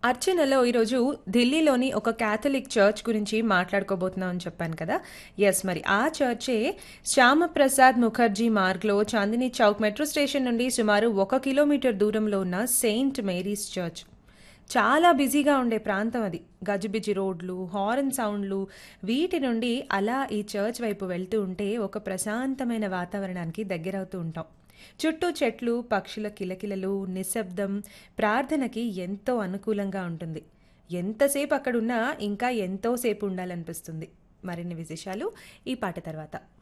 అర్చనలో ఈరోజు ఢిల్లీలోని ఒక క్యాథలిక్ చర్చ్ గురించి మాట్లాడుకోబోతున్నాం అని చెప్పాను కదా ఎస్ మరి ఆ చర్చే శ్యామప్రసాద్ ముఖర్జీ మార్గ్లో చాందినీ చౌక్ మెట్రో స్టేషన్ నుండి సుమారు ఒక కిలోమీటర్ దూరంలో ఉన్న సెయింట్ మేరీస్ చర్చ్ చాలా బిజీగా ఉండే ప్రాంతం అది గజిబిజి రోడ్లు హార్న్ సౌండ్లు వీటి నుండి అలా ఈ చర్చ్ వైపు వెళ్తూ ఉంటే ఒక ప్రశాంతమైన వాతావరణానికి దగ్గరవుతూ ఉంటాం చుట్టూ చెట్లు పక్షుల కిలకిలలు నిశ్శబ్దం ప్రార్థనకి ఎంతో అనుకూలంగా ఉంటుంది ఎంతసేపు అక్కడున్నా ఇంకా ఎంతోసేపు ఉండాలనిపిస్తుంది మరిన్ని విశేషాలు ఈ పాట తర్వాత